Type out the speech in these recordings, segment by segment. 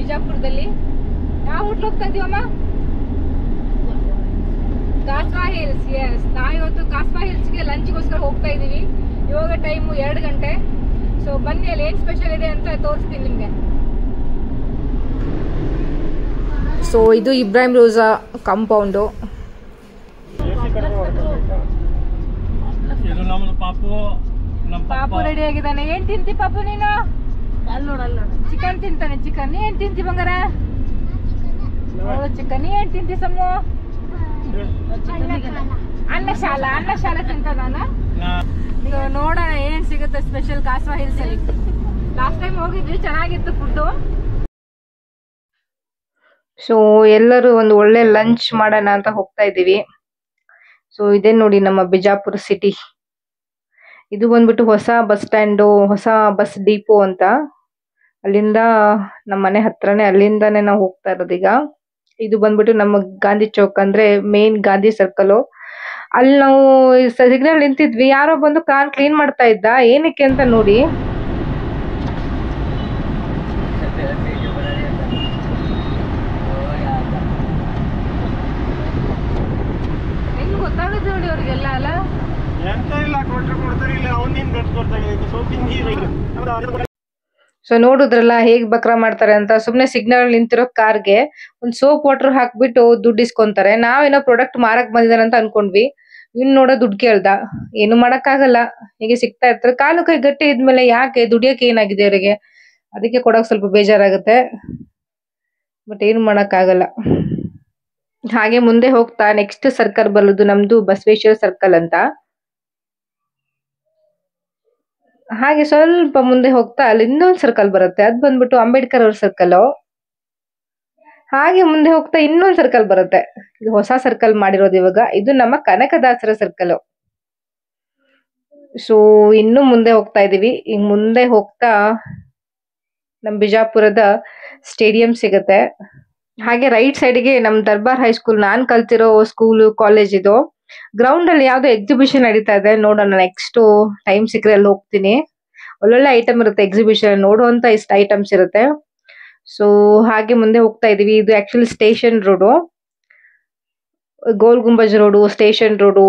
ಬಿಜಾಪುರದಲ್ಲಿ ಯಾವ ಹೋಟ್ಲ್ ಹೋಗ್ತಾ ಇದೀವಮ್ಮ ಕಾಸ್ವಾ ಹಿಲ್ಸ್ ಎಸ್ ನಾವು ಇವತ್ತು ಕಾಸ್ವಾ ಹಿಲ್ಸ್ಗೆ ಲಂಚ್ಗೋಸ್ಕರ ಹೋಗ್ತಾ ಇದೀವಿ ಇವಾಗ ಟೈಮು ಎರಡು ಗಂಟೆ ಸೊ ಬನ್ನಿ ಅಲ್ಲಿ ಏನು ಸ್ಪೆಷಲ್ ಇದೆ ಅಂತ ತೋರಿಸ್ತೀನಿ ನಿಮಗೆ ಸೊ ಇದು ಇಬ್ರಾಹಿಂ ರೋಜಾ ಕಾಂಪೌಂಡು ಇದು ನಮ್ಮದು ಪಾಪು ನಮ್ಮ ಪಾಪು ರೆಡಿ ಆಗಿದ್ದಾನೆ ಏನ್ ತಿಂತಿ ಪಾಪು ನೀನು ಚಿಕನ್ ತಿಂತಾನೆ ಚಿಕನ್ ಏನ್ ತಿಂತಿ ಬಂಗಾರ ಚಿಕನ್ ನೀ ಏನ್ ತಿಂತಿ ಸಮ್ಮು ಅನ್ನ ಶಾಲ ಅನ್ನ ಶಾಲ ತಿಂತಾನ ಈಗ ನೋಡೋಣ ಏನ್ ಸಿಗುತ್ತೆ ಸ್ಪೆಷಲ್ ಕಾಸ್ವಾ ಹಿಲ್ಸ್ ಅಲ್ಲಿ ಲಾಸ್ಟ್ ಟೈಮ್ ಹೋಗಿದ್ವಿ ಚೆನ್ನಾಗಿತ್ತು ಫುಡ್ಡು ಸೊ ಎಲ್ಲರೂ ಒಂದು ಒಳ್ಳೆ ಲಂಚ್ ಮಾಡೋಣ ಅಂತ ಹೋಗ್ತಾ ಇದ್ದೀವಿ ಸೊ ಇದೇ ನೋಡಿ ನಮ್ಮ ಬಿಜಾಪುರ ಸಿಟಿ ಇದು ಬಂದ್ಬಿಟ್ಟು ಹೊಸ ಬಸ್ ಸ್ಟ್ಯಾಂಡು ಹೊಸ ಬಸ್ ಡಿಪೋ ಅಂತ ಅಲ್ಲಿಂದ ನಮ್ಮ ಮನೆ ಹತ್ರನೇ ಅಲ್ಲಿಂದಾನೇ ನಾವು ಹೋಗ್ತಾ ಇರೋದೀಗ ಇದು ಬಂದ್ಬಿಟ್ಟು ನಮ್ಮ ಗಾಂಧಿ ಚೌಕ್ ಅಂದ್ರೆ ಮೇನ್ ಗಾಂಧಿ ಸರ್ಕಲ್ ಅಲ್ಲಿ ನಾವು ಸಿಗ್ನಲ್ ನಿಂತಿದ್ವಿ ಯಾರೋ ಬಂದು ಕಾರ್ ಕ್ಲೀನ್ ಮಾಡ್ತಾ ಇದ್ದ ಏನಕ್ಕೆ ಅಂತ ನೋಡಿ ಹೆಂಗ್ ಗೊತ್ತಾಗುತ್ತೆ ನೋಡಿ ಅವ್ರಿಗೆಲ್ಲ ಅಲ್ಲ ಎಂತ ಇಲ್ಲ ಕೊಟ್ರೆ ಕೊಡ್ತಾರೆ ಇಲ್ಲ ಅವನೇನ್ ಕಟ್ ಕೊಡ್ತಾರೆ ಸೋಪಿಂಗ್ ನೀರು ಸೊ ನೋಡುದ್ರಲ್ಲ ಹೇಗ್ ಬಕ್ರ ಮಾಡ್ತಾರೆ ಅಂತ ಸುಮ್ನೆ ಸಿಗ್ನಲ್ ನಿಂತಿರೋ ಕಾರ್ಗೆ ಒಂದ್ ಸೋಪ್ ವಾಟರ್ ಹಾಕ್ಬಿಟ್ಟು ದುಡ್ಡು ಇಸ್ಕೊಂತಾರೆ ನಾವೇನೋ ಪ್ರಾಡಕ್ಟ್ ಮಾರಕ್ ಬಂದಿದಾರೆ ಅಂತ ಅನ್ಕೊಂಡ್ವಿ ಇನ್ ನೋಡೋ ದುಡ್ಡು ಕೇಳ್ದ ಏನು ಮಾಡಕ್ಕಾಗಲ್ಲ ಹೀಗೆ ಸಿಗ್ತಾ ಇರ್ತಾರೆ ಕಾಲು ಕೈ ಗಟ್ಟಿ ಇದ್ಮೇಲೆ ಯಾಕೆ ದುಡಿಯಕ್ಕೆ ಏನಾಗಿದೆ ಅವರಿಗೆ ಅದಕ್ಕೆ ಕೊಡಕ್ ಸ್ವಲ್ಪ ಬೇಜಾರಾಗುತ್ತೆ ಬಟ್ ಏನು ಮಾಡಕ್ಕಾಗಲ್ಲ ಹಾಗೆ ಮುಂದೆ ಹೋಗ್ತಾ ನೆಕ್ಸ್ಟ್ ಸರ್ಕಲ್ ಬರೋದು ನಮ್ದು ಬಸವೇಶ್ವರ ಸರ್ಕಲ್ ಅಂತ ಹಾಗೆ ಸ್ವಲ್ಪ ಮುಂದೆ ಹೋಗ್ತಾ ಅಲ್ಲಿ ಇನ್ನೊಂದು ಸರ್ಕಲ್ ಬರುತ್ತೆ ಅದ್ ಬಂದ್ಬಿಟ್ಟು ಅಂಬೇಡ್ಕರ್ ಅವ್ರ ಸರ್ಕಲ್ ಹಾಗೆ ಮುಂದೆ ಹೋಗ್ತಾ ಇನ್ನೊಂದು ಸರ್ಕಲ್ ಬರುತ್ತೆ ಇದು ಹೊಸ ಸರ್ಕಲ್ ಮಾಡಿರೋದು ಇವಾಗ ಇದು ನಮ್ಮ ಕನಕದಾಸರ ಸರ್ಕಲ್ ಸೊ ಇನ್ನು ಮುಂದೆ ಹೋಗ್ತಾ ಇದೀವಿ ಈಗ ಮುಂದೆ ಹೋಗ್ತಾ ನಮ್ ಬಿಜಾಪುರದ ಸ್ಟೇಡಿಯಂ ಸಿಗತ್ತೆ ಹಾಗೆ ರೈಟ್ ಸೈಡ್ಗೆ ನಮ್ ದರ್ಬಾರ್ ಹೈಸ್ಕೂಲ್ ನಾನ್ ಕಲ್ತಿರೋ ಸ್ಕೂಲ್ ಕಾಲೇಜ್ ಇದು ಗ್ರೌಂಡ್ ಅಲ್ಲಿ ಯಾವ್ದೋ ಎಕ್ಸಿಬಿಷನ್ ನಡೀತಾ ಇದೆ ನೋಡೋಣ ನೆಕ್ಸ್ಟ್ ಟೈಮ್ ಸಿಕ್ಕರೆ ಅಲ್ಲಿ ಹೋಗ್ತೀನಿ ಒಳ್ಳೊಳ್ಳೆ ಐಟಮ್ ಇರುತ್ತೆ ಎಕ್ಸಿಬಿಷನ್ ನೋಡುವಂತ ಇಷ್ಟ ಐಟಮ್ಸ್ ಇರುತ್ತೆ ಸೊ ಹಾಗೆ ಮುಂದೆ ಹೋಗ್ತಾ ಇದೀವಿ ಇದು actually station road Gol Gumbaz road station road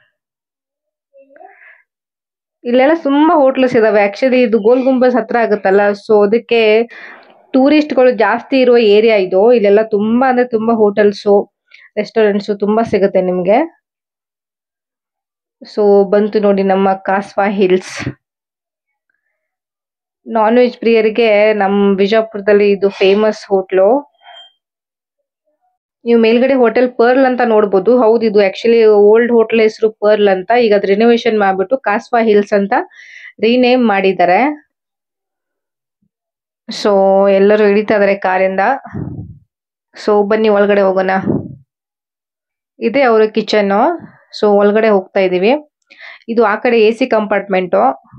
ಇಲ್ಲೆಲ್ಲ ತುಂಬಾ ಹೋಟ್ಲ್ಸ್ ಇದಾವೆ ಆಕ್ಚುಲಿ ಇದು ಗೋಲ್ ಗುಂಬಜ್ ಹತ್ರ ಆಗುತ್ತಲ್ಲ ಸೊ ಅದಕ್ಕೆ ಟೂರಿಸ್ಟ್ಗಳು ಜಾಸ್ತಿ ಇರುವ ಏರಿಯಾ ಇದು ಇಲ್ಲೆಲ್ಲ ತುಂಬಾ ಅಂದ್ರೆ ತುಂಬಾ ಹೋಟೆಲ್ಸು ರೆಸ್ಟೋರೆಂಟ್ಸ್ ತುಂಬಾ ಸಿಗುತ್ತೆ ನಿಮ್ಗೆ ಸೊ ಬಂತು ನೋಡಿ ನಮ್ಮ ಕಾಸ್ವಾ ಹಿಲ್ಸ್ ನಾನ್ ವೆಜ್ ಪ್ರಿಯರಿಗೆ ನಮ್ ಬಿಜಾಪುರದಲ್ಲಿ ಇದು ಫೇಮಸ್ ಹೋಟ್ಲು ನೀವು ಮೇಲ್ಗಡೆ ಹೋಟೆಲ್ ಪರ್ಲ್ ಅಂತ ನೋಡ್ಬೋದು ಹೌದು ಇದು ಆಕ್ಚುಲಿ ಓಲ್ಡ್ ಹೋಟೆಲ್ ಹೆಸರು ಪರ್ಲ್ ಅಂತ ಈಗ ಅದ್ ರಿನೋವೇಷನ್ ಮಾಡ್ಬಿಟ್ಟು ಕಾಸ್ವಾ ಹಿಲ್ಸ್ ಅಂತ ರೀನೇಮ್ ಮಾಡಿದ್ದಾರೆ ಸೊ ಎಲ್ಲರೂ ಇಳಿತಾ ಇದಾರೆ ಕಾರಿಂದ ಸೊ ಬನ್ನಿ ಒಳಗಡೆ ಹೋಗೋಣ ಇದೆ ಅವರ ಕಿಚನ್ ಸೊ ಒಳಗಡೆ ಹೋಗ್ತಾ ಇದೀವಿ ಇದು ಆ ಕಡೆ ಎ ಸಿ ಕಂಪಾರ್ಟ್ಮೆಂಟು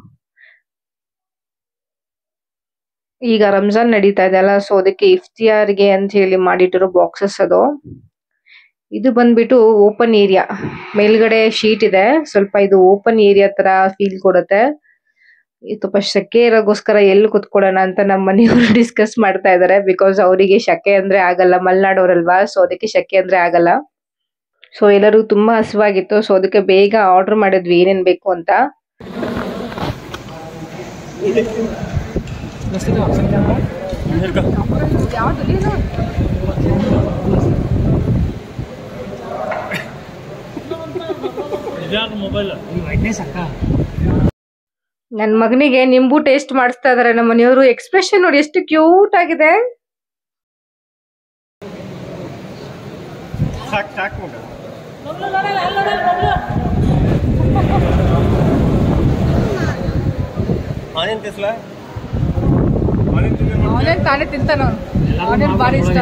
ಈಗ ರಂಜಾನ್ ನಡೀತಾ ಇದೆ ಅಲ್ಲ ಸೊ ಅದಕ್ಕೆ ಇಫ್ತಿಯಾರ್ಗೆ ಅಂತ ಹೇಳಿ ಮಾಡಿಟ್ಟಿರೋ ಬಾಕ್ಸಸ್ ಅದು ಇದು ಬಂದ್ಬಿಟ್ಟು ಓಪನ್ ಏರಿಯಾ ಮೇಲ್ಗಡೆ ಶೀಟ್ ಇದೆ ಸ್ವಲ್ಪ ಇದು ಓಪನ್ ಏರಿಯಾ ತರ ಫೀಲ್ ಕೊಡುತ್ತೆ ಇದು ಸ್ವಲ್ಪ ಶೆಕೆ ಇರೋಗೋಸ್ಕರ ಎಲ್ಲಿ ಕುತ್ಕೊಳ್ಳೋಣ ಅಂತ ನಮ್ಮ ಮನೆಯವರು ಡಿಸ್ಕಸ್ ಮಾಡ್ತಾ ಇದಾರೆ ಬಿಕಾಸ್ ಅವರಿಗೆ ಶೆಕೆ ಅಂದ್ರೆ ಆಗಲ್ಲ ಮಲ್ನಾಡೋರಲ್ವಾ ಸೊ ಅದಕ್ಕೆ ಶೆಕೆ ಅಂದ್ರೆ ಆಗಲ್ಲ ಸೊ ಎಲ್ಲರೂ ತುಂಬಾ ಹಸಿವಾಗಿತ್ತು ಸೊ ಅದಕ್ಕೆ ಬೇಗ ಆರ್ಡರ್ ಮಾಡಿದ್ವಿ ಏನೇನ್ ಬೇಕು ಅಂತ ಇದ್ಯಾವ್ದು ಮೊಬೈಲ್ ನನ್ ಮಗನಿಗೆ ನಿಂಬು ಟೇಸ್ಟ್ ಮಾಡಿಸ್ತಾ ಇದಾರೆ ನಮ್ಮ ಮನೆಯವರು ಎಕ್ಸ್ಪ್ರೆಷನ್ ನೋಡಿ ಎಷ್ಟು ಕ್ಯೂಟ್ ಆಗಿದೆ ಸಾಕು ಸಾಕು ಮಗ ಆನೇನ್ ತಿಸ್ಲ ಆನೇನ್ ತಿಂದ್ರೆ ಮತ್ತೆ? ಆನ್ಲೈನ್ ತಾನೇ ತಿಂತಾನ ಆನ್ಲೈನ್ ಭಾರಿ ಇಷ್ಟ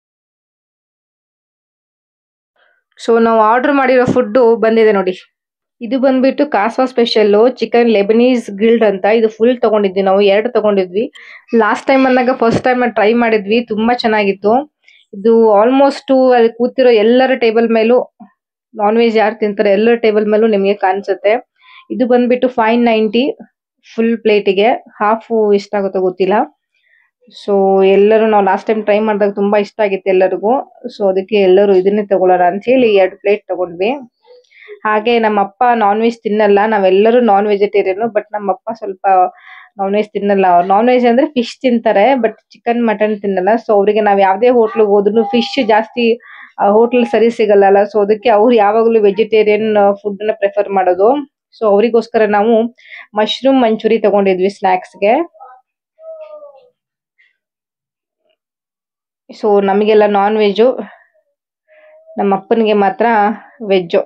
ಸೊ ನಾವು ಆರ್ಡರ್ ಮಾಡಿರೋ ಫುಡ್ ಬಂದಿದೆ ನೋಡಿ ಇದು ಬಂದ್ಬಿಟ್ಟು ಕಾಸ್ವಾ ಸ್ಪೆಷಲ್ ಚಿಕನ್ ಲೆಬನೀಸ್ ಗ್ರಿಲ್ಡ್ ಅಂತ ಇದು ಫುಲ್ ತಗೊಂಡಿದ್ವಿ ನಾವು ಎರಡು ತಗೊಂಡಿದ್ವಿ ಲಾಸ್ಟ್ ಟೈಮ್ ಅಂದಾಗ ಫಸ್ಟ್ ಟೈಮ್ ಟ್ರೈ ಮಾಡಿದ್ವಿ ತುಂಬಾ ಚೆನ್ನಾಗಿತ್ತು ಇದು ಆಲ್ಮೋಸ್ಟ್ ಅಲ್ಲಿ ಕೂತಿರೋ ಎಲ್ಲರ ಟೇಬಲ್ ಮೇಲೂ ನಾನ್ ವೆಜ್ ಯಾರು ತಿಂತಾರೆ ಎಲ್ಲರ ಟೇಬಲ್ ಮೇಲೂ ನಿಮಗೆ ಕಾಣಿಸುತ್ತೆ ಇದು ಬಂದ್ಬಿಟ್ಟು ಫೈವ್ ನೈಂಟಿ ಫುಲ್ ಪ್ಲೇಟಿಗೆ ಹಾಫ್ ಎಷ್ಟಾಗುತ್ತೋ ಗೊತ್ತಿಲ್ಲ ಸೊ ಎಲ್ಲರೂ ನಾವು ಲಾಸ್ಟ್ ಟೈಮ್ ಟ್ರೈ ಮಾಡಿದಾಗ ತುಂಬಾ ಇಷ್ಟ ಆಗಿತ್ತು ಎಲ್ಲರಿಗೂ ಸೊ ಅದಕ್ಕೆ ಎಲ್ಲರೂ ಇದನ್ನೇ ತಗೊಳ್ಳೋಣ ಅಂತ ಹೇಳಿ ಎರಡು ಪ್ಲೇಟ್ ತಗೊಂಡ್ವಿ ಹಾಗೆ ನಮ್ಮ ಅಪ್ಪ ನಾನ್ ವೆಜ್ ತಿನ್ನಲ್ಲ ನಾವೆಲ್ಲರೂ ನಾನ್ ವೆಜಿಟೇರಿಯನ್ ಬಟ್ ನಮ್ಮ ಅಪ್ಪ ಸ್ವಲ್ಪ ನಾನ್ ವೆಜ್ ತಿನ್ನಲ್ಲ ನಾನ್ ವೆಜ್ ಅಂದ್ರೆ ಫಿಶ್ ತಿಂತಾರೆ ಬಟ್ ಚಿಕನ್ ಮಟನ್ ತಿನ್ನಲ್ಲ ಸೊ ಅವರಿಗೆ ನಾವ್ ಯಾವ್ದೇ ಹೋಟ್ಲಿಗೆ ಹೋದ್ರು ಫಿಶ್ ಜಾಸ್ತಿ ಹೋಟ್ಲ್ ಸರಿ ಸಿಗಲ್ಲ ಸೊ ಅದಕ್ಕೆ ಅವ್ರು ಯಾವಾಗಲೂ ವೆಜಿಟೇರಿಯನ್ ಫುಡ್ ನ ಪ್ರಿಫರ್ ಮಾಡೋದು ಸೊ ಅವರಿಗೋಸ್ಕರ ನಾವು ಮಶ್ರೂಮ್ ಮಂಚೂರಿ ತಗೊಂಡಿದ್ವಿ ಸ್ನಾಕ್ಸ್ಗೆ ಸೊ ನಮಗೆಲ್ಲ ನಾನ್ ವೆಜ್ಜು ನಮ್ಮ ಅಪ್ಪನಿಗೆ ಮಾತ್ರ ವೆಜ್ಜು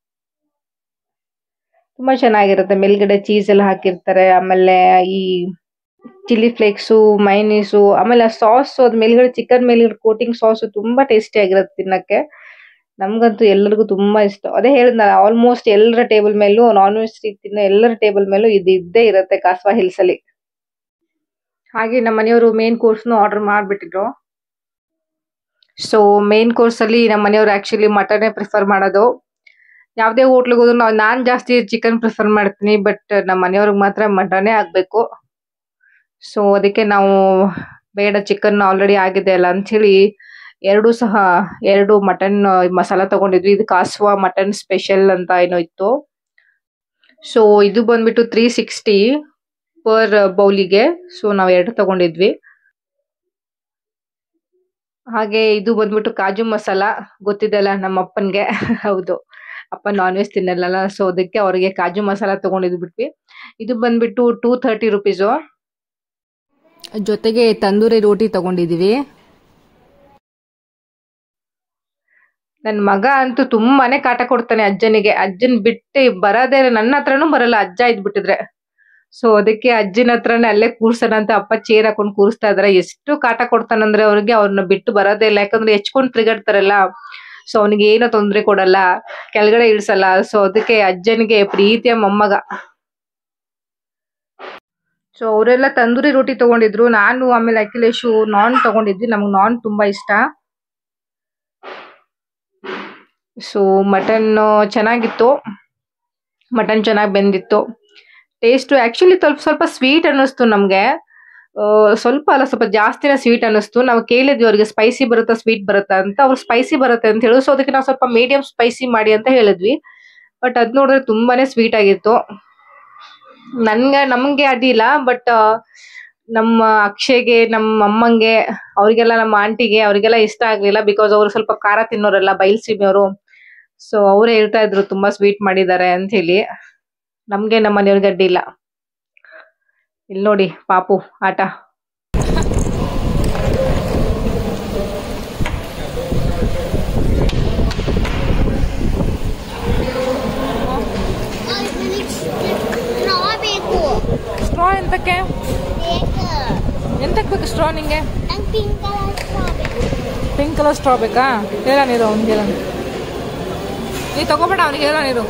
ತುಂಬಾ ಚೆನ್ನಾಗಿರುತ್ತೆ ಮೇಲ್ಗಡೆ ಚೀಸ್ ಎಲ್ಲ ಹಾಕಿರ್ತಾರೆ ಆಮೇಲೆ ಈ ಚಿಲ್ಲಿ ಫ್ಲೇಕ್ಸು ಮೈನೀಸು ಆಮೇಲೆ ಸಾಸ್ ಅದ್ ಮೇಲ್ಗಡೆ ಚಿಕನ್ ಮೇಲ್ಗಡೆ ಕೋಟಿಂಗ್ ಸಾಸ್ ತುಂಬಾ ಟೇಸ್ಟಿ ಆಗಿರುತ್ತೆ ತಿನ್ನಕ್ಕೆ ನಮ್ಗಂತೂ ಎಲ್ಲರಿಗೂ ತುಂಬಾ ಇಷ್ಟ ಅದೇ ಹೇಳಿದ್ನಲ್ಲ ಆಲ್ಮೋಸ್ಟ್ ಎಲ್ಲರ ಟೇಬಲ್ ಮೇಲೂ ನಾನ್ ವೆಜ್ ತಿನ್ನೋ ಎಲ್ಲರ ಟೇಬಲ್ ಮೇಲೂ ಇದು ಇದ್ದೇ ಇರುತ್ತೆ ಕಾಸ್ವಾ ಹಿಲ್ಸ್ ಅಲ್ಲಿ ಹಾಗೆ ನಮ್ಮ ಮನೆಯವರು ಮೇನ್ ಕೋರ್ಸ್ನು ಆರ್ಡರ್ ಮಾಡ್ಬಿಟ್ಟಿದ್ರು ಸೊ ಮೇನ್ ಕೋರ್ಸ್ ಅಲ್ಲಿ ನಮ್ಮ ಮನೆಯವರು ಆಕ್ಚುಲಿ ಮಟನೇ ಪ್ರಿಫರ್ ಮಾಡೋದು ಯಾವ್ದೇ ಹೋಟ್ಲಿಗೆ ಹೋದ್ರು ನಾವು ನಾನ್ ಜಾಸ್ತಿ ಚಿಕನ್ ಪ್ರಿಫರ್ ಮಾಡ್ತೀನಿ ಬಟ್ ನಮ್ಮ ಮನೆಯವ್ರಿಗೆ ಮಾತ್ರ ಮಟನೇ ಆಗ್ಬೇಕು ಸೊ ಅದಕ್ಕೆ ನಾವು ಬೇಡ ಚಿಕನ್ ಆಲ್ರೆಡಿ ಆಗಿದೆ ಅಲ್ಲ ಅಂತ ಹೇಳಿ ಎರಡು ಸಹ ಎರಡು ಮಟನ್ ಮಸಾಲ ತಗೊಂಡಿದ್ವಿ ಇದು ಕಾಸ್ವಾ ಮಟನ್ ಸ್ಪೆಷಲ್ ಅಂತ ಏನೋ ಇತ್ತು ಸೊ ಇದು ಬಂದ್ಬಿಟ್ಟು ತ್ರೀ ಸಿಕ್ಸ್ಟಿ ಪರ್ ಬೌಲಿಗೆ ಸೊ ನಾವು ಎರಡು ತಗೊಂಡಿದ್ವಿ ಹಾಗೆ ಇದು ಬಂದ್ಬಿಟ್ಟು ಕಾಜು ಮಸಾಲ ಗೊತ್ತಿದೆಲ್ಲ ನಮ್ಮ ಅಪ್ಪನ್ಗೆ ಹೌದು ಅಪ್ಪ ನಾನ್ ವೆಜ್ ತಿನ್ನಲ್ಲ ಸೊ ಅದಕ್ಕೆ ಅವ್ರಿಗೆ ಕಾಜು ಮಸಾಲ ತಗೊಂಡಿದ್ ಬಿಟ್ವಿ ಇದು ಬಂದ್ಬಿಟ್ಟು ಟೂ ಥರ್ಟಿ ರುಪೀಸು ಜೊತೆಗೆ ತಂದೂರಿ ರೋಟಿ ತಗೊಂಡಿದೀವಿ ನನ್ ಮಗ ಅಂತೂ ತುಂಬಾನೇ ಕಾಟ ಕೊಡ್ತಾನೆ ಅಜ್ಜನಿಗೆ ಅಜ್ಜನ್ ಬಿಟ್ಟು ಬರೋದೇ ಇಲ್ಲ. ನನ್ನ ಹತ್ರನೂ ಬರಲ್ಲ ಅಜ್ಜ ಇದ್ಬಿಟ್ಟಿದ್ರೆ ಸೊ ಅದಕ್ಕೆ ಅಜ್ಜನ ಹತ್ರನೇ ಅಲ್ಲೇ ಕೂರ್ಸೋಣ ಅಂತ ಅಪ್ಪ ಚೇರ್ ಹಾಕೊಂಡ್ ಕೂರಿಸ್ತಾ ಇದಾರೆ ಎಷ್ಟು ಕಾಟ ಕೊಡ್ತಾನಂದ್ರೆ ಅವ್ರಿಗೆ ಅವ್ರನ್ನ ಬಿಟ್ಟು ಬರೋದೇ ಇಲ್ಲ ಯಾಕಂದ್ರೆ ಹೆಚ್ಕೊಂಡ್ ತಿರುಗಾಡ್ತಾರಲ್ಲ ಸೊ ಅವನಿಗೆ ಏನೋ ತೊಂದ್ರೆ ಕೊಡಲ್ಲ ಕೆಳಗಡೆ ಇಳ್ಸಲ್ಲ ಸೊ ಅದಕ್ಕೆ ಅಜ್ಜನಿಗೆ ಪ್ರೀತಿಯ ಮೊಮ್ಮಗ ಸೊ ಅವರೆಲ್ಲ ತಂದೂರಿ ರೋಟಿ ತಗೊಂಡಿದ್ರು ನಾನು ಆಮೇಲೆ ಅಖಿಲೇಶು ನಾನ್ ತಗೊಂಡಿದ್ವಿ ನಮ್ಗೆ ನಾನ್ ತುಂಬಾ ಇಷ್ಟ ಸೊ ಮಟನ್ ಚೆನ್ನಾಗಿತ್ತು ಮಟನ್ ಚೆನ್ನಾಗಿ ಬೆಂದಿತ್ತು ಟೇಸ್ಟ್ ಆಕ್ಚುಲಿ ಸ್ವಲ್ಪ ಸ್ವಲ್ಪ ಸ್ವೀಟ್ ಅನ್ನಿಸ್ತು ನಮ್ಗೆ ಆ, ಸ್ವಲ್ಪ ಅಲ್ಲ ಸ್ವಲ್ಪ ಜಾಸ್ತಿನೇ ಸ್ವೀಟ್ ಅನ್ನಿಸ್ತು ನಾವು ಕೇಳಿದ್ವಿ ಅವ್ರಿಗೆ ಸ್ಪೈಸಿ ಬರುತ್ತಾ ಸ್ವೀಟ್ ಬರುತ್ತಾ ಅಂತ ಅವ್ರು ಸ್ಪೈಸಿ ಬರುತ್ತೆ ಅಂತ ಹೇಳಿ ಸೊ ಅದಕ್ಕೆ ನಾವು ಸ್ವಲ್ಪ ಮೀಡಿಯಂ ಸ್ಪೈಸಿ ಮಾಡಿ ಅಂತ ಹೇಳಿದ್ವಿ ಬಟ್ ಅದ್ ನೋಡಿದ್ರೆ ತುಂಬಾನೇ ಸ್ವೀಟ್ ಆಗಿತ್ತು ನನ್ಗೆ ನಮ್ಗೆ ಅಡ್ಡಿಲ್ಲ ಬಟ್ ನಮ್ಮ ಅಕ್ಷಯ್ಗೆ ನಮ್ಮ ಅಮ್ಮಂಗೆ ಅವ್ರಿಗೆಲ್ಲ ನಮ್ಮ ಆಂಟಿಗೆ ಅವ್ರಿಗೆಲ್ಲ ಇಷ್ಟ ಆಗ್ಲಿಲ್ಲ ಬಿಕಾಸ್ ಅವ್ರು ಸ್ವಲ್ಪ ಖಾರ ತಿನ್ನೋರಲ್ಲ ಬಯಲ್ಸೀಮೆಯವರು ಸೊ ಅವರೇ ಹೇಳ್ತಾ ಇದ್ರು ತುಂಬಾ ಸ್ವೀಟ್ ಮಾಡಿದ್ದಾರೆ ಅಂತ ಹೇಳಿ ನಮ್ಗೆ ನಮ್ಮ ಮನೆಯವ್ರಿಗೆ ಅಡ್ಡಿ ಇಲ್ಲ ಇಲ್ಲಿ ನೋಡಿ ಪಾಪು ಆಟ ಸ್ಟ್ರಾ ಬೇಕು ಸ್ಟ್ರಾ ಎಂತಕ್ಕೆ ಬೇಕು ಎಂತಕ್ಕೆ ಬೇಕು ಸ್ಟ್ರಾ ನಿಂಗೆ ನಂಗೆ ಪಿಂಕ್ ಕಲರ್ ಸ್ಟ್ರಾ ಬೇಕು ಪಿಂಕ್ ಕಲರ್ ಸ್ಟ್ರಾ ಬೇಕಾ ಹೇಳ ನೀರು ಅವ್ನಿಗೆ ಹೇಳ ನೀ ತಗೋಬೇಡ ಅವ್ನಿಗೆ ಹೇಳ ನೀರು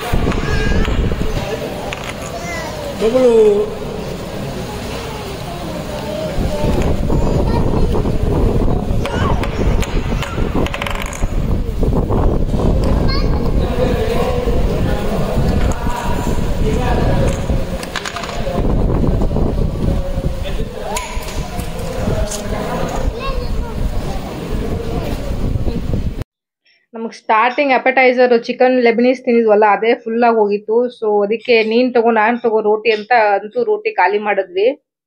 ನಮಗೆ ಸ್ಟಾರ್ಟಿಂಗ್ ಅಪಟೈಸರ್ ಚಿಕನ್ ಲೆಬನೀಸ್ ತಿಂದಿದ್ವಲ್ಲ ಅದೇ ಫುಲ್ ಆಗಿ ಹೋಗಿತ್ತು ಸೊ ಅದಕ್ಕೆ ನೀನ್ ತಗೋ ನಾನ್ ತಗೋ ರೋಟಿ ಅಂತ ಅಂತೂ ರೋಟಿ ಖಾಲಿ ಮಾಡಿದ್ವಿ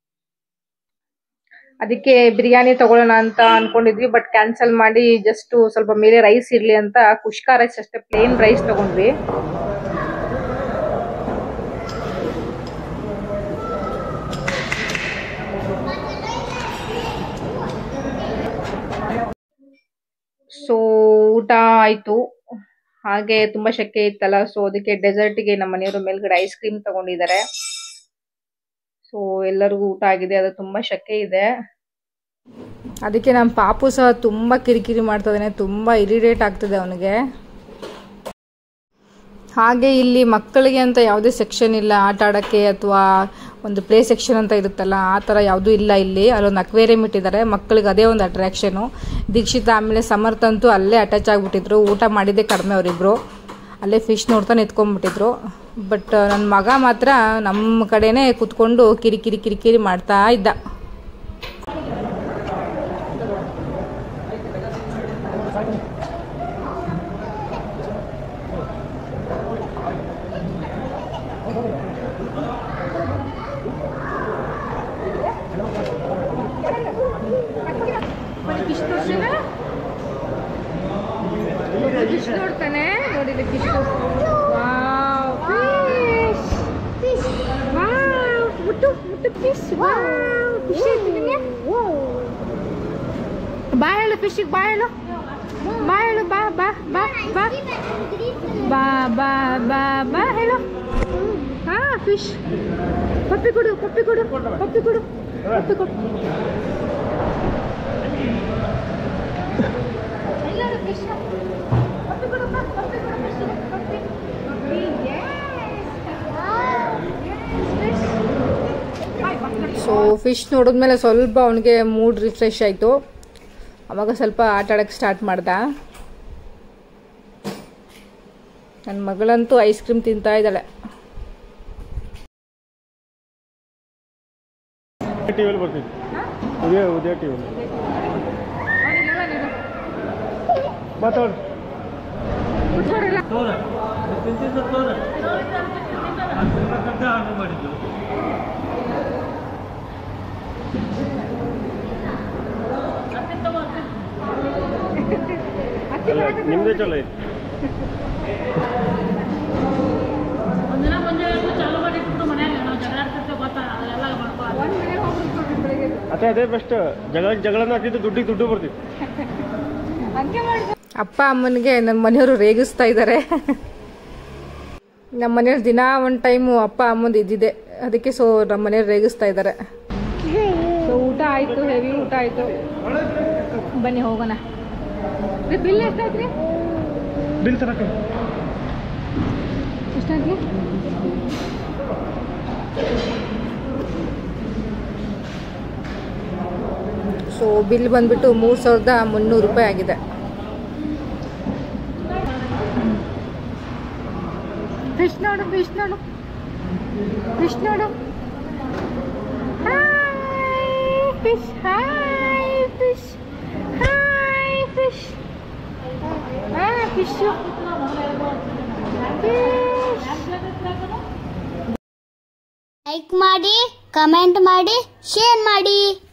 ಅದಕ್ಕೆ ಬಿರಿಯಾನಿ ತಗೊಳ್ಳೋಣ ಅಂತ ಅನ್ಕೊಂಡಿದ್ವಿ ಬಟ್ ಕ್ಯಾನ್ಸಲ್ ಮಾಡಿ ಜಸ್ಟ್ ಸ್ವಲ್ಪ ಮೇಲೆ ರೈಸ್ ಇರ್ಲಿ ಅಂತ ಕುಷ್ಕಾ ರೈಸ್ ಅಷ್ಟೇ ಪ್ಲೇನ್ ರೈಸ್ ತಗೊಂಡ್ವಿ ಸೊ ಊಟ ಆಯ್ತು ಹಾಗೆ ತುಂಬಾ ಶೆಕೆ ಇತ್ತಲ್ಲ ಸೊ ಅದಕ್ಕೆ ಡೆಸರ್ಟ್ಗೆ ನಮ್ಮ ಮನೆಯವರು ಮೇಲ್ಗಡೆ ಐಸ್ ಕ್ರೀಮ್ ತಗೊಂಡಿದ್ದಾರೆ ಸೊ ಎಲ್ಲರಿಗೂ ಊಟ ಆಗಿದೆ ಅದು ತುಂಬಾ ಶೆಕೆ ಇದೆ ಅದಕ್ಕೆ ನಮ್ಮ ಪಾಪು ಸಹ ತುಂಬಾ ಕಿರಿಕಿರಿ ಮಾಡ್ತಾ ಇದ್ದಾನೆ ತುಂಬಾ ಇರಿಟೇಟ್ ಆಗ್ತದೆ ಅವನಿಗೆ ಹಾಗೆ ಇಲ್ಲಿ ಮಕ್ಕಳಿಗೆ ಅಂತ ಯಾವುದೇ ಸೆಕ್ಷನ್ ಇಲ್ಲ ಆಟ ಆಡೋಕ್ಕೆ ಅಥವಾ ಒಂದು ಪ್ಲೇ ಸೆಕ್ಷನ್ ಅಂತ ಇರುತ್ತಲ್ಲ ಆ ಥರ ಯಾವುದೂ ಇಲ್ಲ ಇಲ್ಲಿ ಅಲ್ಲೊಂದು ಅಕ್ವೇರಿಯಂ ಇಟ್ಟಿದ್ದಾರೆ ಮಕ್ಕಳಿಗೆ ಅದೇ ಒಂದು ಅಟ್ರಾಕ್ಷನು ದೀಕ್ಷಿತ ಆಮೇಲೆ ಸಮರ್ಥ ಅಂತೂ ಅಲ್ಲೇ ಅಟ್ಯಾಚ್ ಆಗಿಬಿಟ್ಟಿದ್ರು ಊಟ ಮಾಡಿದ್ದೇ ಕಡಿಮೆ ಅವರಿಬ್ರು ಅಲ್ಲೇ ಫಿಶ್ ನೋಡ್ತಾ ನಿಂತ್ಕೊಂಡ್ಬಿಟ್ಟಿದ್ರು ಬಟ್ ನನ್ನ ಮಗ ಮಾತ್ರ ನಮ್ಮ ಕಡೆನೇ ಕೂತ್ಕೊಂಡು ಕಿರಿಕಿರಿ ಕಿರಿಕಿರಿ ಮಾಡ್ತಾ ಇದ್ದ ಫಿಶ್ ನೋಡ್ತಾನೆ ನೋಡಿದ್ರೆ ಫಿಶ್ ಫಿಶ್ ಮುಟ್ಟು ಮುಟ್ಟು ಫಿಶ್ ಫಿಶ್ ಬಾ ಹೇಳು ಫಿಶಿಗೆ ಬಾ ಹೇಳು ಬಾ ಹೇಳು ಬಾ ಬಾ ಬಾ ಬಾ ಬಾ ಬಾ ಬಾ ಬಾ ಹೇಳು ಹಾ ಫಿಶ್ ಪಪ್ಪಿ ಕೊಡು ಪಪ್ಪಿ ಕೊಡು ಪಪ್ಪಿ ಕೊಡು ಪಪ್ಪಿ ಕೊಡು ಎಲ್ಲರೂ ಫಿಶ್ ಪಪ್ಪಿ ಕೊಡು ಬಾ, ಪಪ್ಪಿ ಕೊಡು fish ಗೆ, ಪಪ್ಪಿ. ಪಪ್ಪಿ, yes. ಸೊ ಫಿಶ್ ನೋಡಿದ್ಮೇಲೆ ಸ್ವಲ್ಪ ಅವನಿಗೆ ಮೂಡ್ ರಿಫ್ರೆಶ್ ಆಯಿತು ಅವಾಗ ಸ್ವಲ್ಪ ಆಟ ಆಡೋಕ್ಕೆ ಸ್ಟಾರ್ಟ್ ಮಾಡ್ದ ನನ್ನ ಮಗಳಂತೂ ಐಸ್ ಕ್ರೀಮ್ ತಿಂತಾ ಇದ್ದಾಳೆ ಟಿವಿಯಲ್ಲಿ ಬರ್ತೀನಿ ಉದಯ ಉದಯ ಟಿವಿಯಲ್ಲಿ ಮಾತಾಡು ಅಲ್ಲ ನಿಮ್ದೇ ಚಲೋ ಐತಿ ಒಂದಿನ ಮುಂಜಾನೆ ಎದ್ದು ಚಾಲು ಮಾಡಿಬಿಟ್ಟು ಮನ್ಯಾಗ ನಾವು ಜಗಳ ಆಡ್ತಿರ್ತೇವೆ ಗೊತ್ತಾ ಅದೆಲ್ಲ ಮಾಡ್ಕೊ ಅದೇ ಅದೇ ಬೆಸ್ಟ್ ಜಗಳ ಜಗಳನ ಹಾಕಿದ್ದು ದುಡ್ಡಿಗೆ ದುಡ್ಡು ಬರ್ತಿತ್ತು ಅಪ್ಪ ಅಮ್ಮನಿಗೆ ನನ್ನ ಮನೆಯವರು ರೇಗಿಸ್ತಾ ಇದ್ದಾರೆ ನಮ್ಮ ಮನೆಯವ್ರು ದಿನ ಒಂದು ಟೈಮು ಅಪ್ಪ ಅಮ್ಮಂದು ಇದ್ದಿದೆ ಅದಕ್ಕೆ ಸೊ ನಮ್ಮ ಮನೆಯವ್ರು ರೇಗಿಸ್ತಾ ಇದ್ದಾರೆ ಸೊ ಊಟ ಆಯಿತು ಹೆವಿ ಊಟ ಆಯಿತು ಬನ್ನಿ ಹೋಗೋಣ ಬಿಲ್ ಎಷ್ಟಾಯ್ತು ಬಿಲ್ ತರಕ ಎಷ್ಟಾಯ್ತು ಸೊ ಬಿಲ್ ಬಂದ್ಬಿಟ್ಟು ಮೂರು ಸಾವಿರದ ಮುನ್ನೂರು ರೂಪಾಯಿ ಆಗಿದೆ ಫಿಶ್ ನೋಡು ಫಿಶ್ ನೋಡು ಫಿಶ್ ನೋಡು fish hi fish hi fish fish like ಮಾಡಿ ಕಮೆಂಟ್ ಮಾಡಿ ಶೇರ್ ಮಾಡಿ